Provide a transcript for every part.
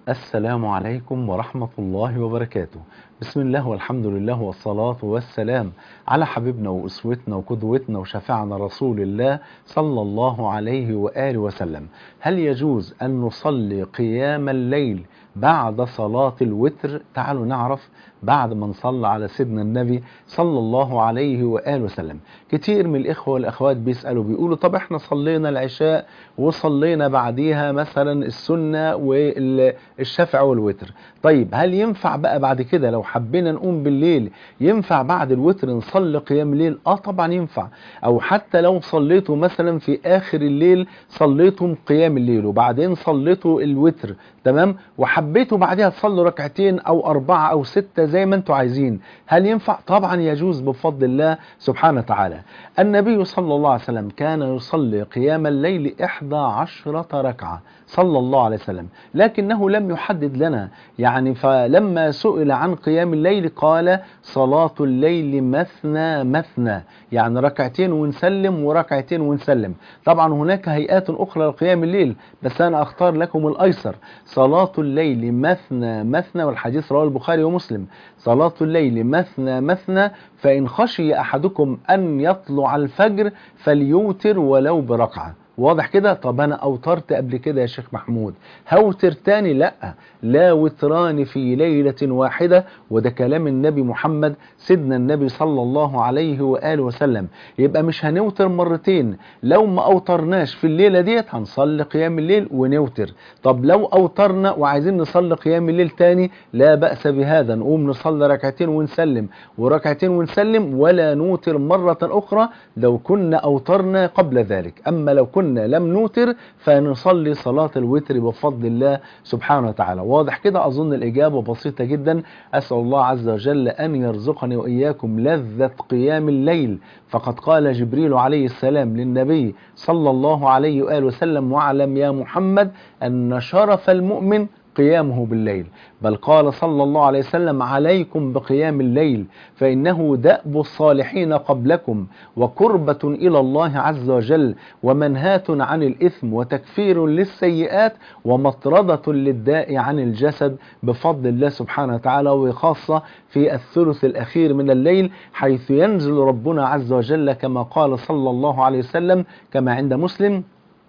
السلام عليكم ورحمة الله وبركاته بسم الله والحمد لله والصلاة والسلام على حبيبنا وأسوتنا وقدوتنا وشفعنا رسول الله صلى الله عليه وآله وسلم هل يجوز أن نصلي قيام الليل بعد صلاة الوتر تعالوا نعرف بعد ما نصلى على سيدنا النبي صلى الله عليه وآله وسلم كتير من الإخوة والأخوات بيسألوا بيقولوا طب احنا صلينا العشاء وصلينا بعديها مثلا السنة والشفع والوتر طيب هل ينفع بقى بعد كده لو حبينا نقوم بالليل ينفع بعد الوتر نصلي قيام الليل اه طبعا ينفع او حتى لو صليتوا مثلا في اخر الليل صليتم قيام الليل وبعدين صليتوا الوتر تمام وحبيتوا بعدها تصلوا ركعتين او اربعة او ستة زي ما انتوا عايزين هل ينفع طبعا يجوز بفضل الله سبحانه وتعالى النبي صلى الله عليه وسلم كان يصلي قيام الليل إحدى عشرة ركعة صلى الله عليه وسلم لكنه لم يحدد لنا يعني فلما سئل عن قيام الليل قال صلاة الليل مثنى مثنى يعني ركعتين ونسلم وركعتين ونسلم طبعا هناك هيئات أخرى لقيام الليل بس أنا أختار لكم الأيسر صلاة الليل مثنى مثنى والحديث رواه البخاري ومسلم صلاة الليل مثنى مثنى فإن خشي أحدكم أن يطلع الفجر فليوتر ولو بركعة واضح كده طب انا اوترت قبل كده يا شيخ محمود هوتر تاني لا لا وتران في ليلة واحدة وده كلام النبي محمد سيدنا النبي صلى الله عليه وآله وسلم يبقى مش هنوتر مرتين لو ما اوترناش في الليلة ديت هنصلي قيام الليل ونوتر طب لو اوترنا وعايزين نصلي قيام الليل تاني لا بأس بهذا نقوم نصلي ركعتين ونسلم وركعتين ونسلم ولا نوتر مرة أخرى لو كنا أوترنا قبل ذلك أما لو كنا كنا لم نوتر فنصلي صلاة الوتر بفضل الله سبحانه وتعالى واضح كده أظن الإجابة بسيطة جدا أسأل الله عز وجل أن يرزقني وإياكم لذة قيام الليل فقد قال جبريل عليه السلام للنبي صلى الله عليه وآله وسلم واعلم يا محمد أن شرف المؤمن قيامه بالليل بل قال صلى الله عليه وسلم عليكم بقيام الليل فإنه دأب الصالحين قبلكم وقربة إلى الله عز وجل ومنهاة عن الإثم وتكفير للسيئات ومطردة للداء عن الجسد بفضل الله سبحانه وتعالى وخاصة في الثلث الأخير من الليل حيث ينزل ربنا عز وجل كما قال صلى الله عليه وسلم كما عند مسلم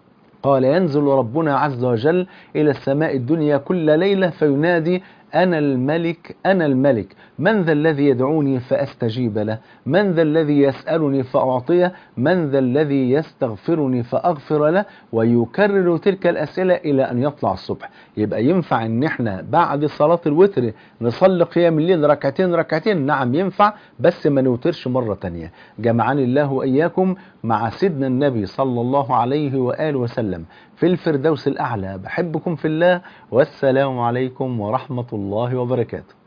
قال ينزل ربنا عز وجل إلى السماء الدنيا كل ليلة فينادي أنا الملك أنا الملك من ذا الذي يدعوني فأستجيب له من ذا الذي يسألني فأعطيه من ذا الذي يستغفرني فأغفر له ويكرر تلك الأسئلة إلى أن يطلع الصبح يبقى ينفع أن احنا بعد صلاة الوتر نصلي قيام الليل ركعتين ركعتين نعم ينفع بس ما نوترش مرة تانية جمعني الله وإياكم مع سيدنا النبي صلى الله عليه وآله وسلم في الفردوس الأعلى بحبكم في الله والسلام عليكم ورحمة الله وبركاته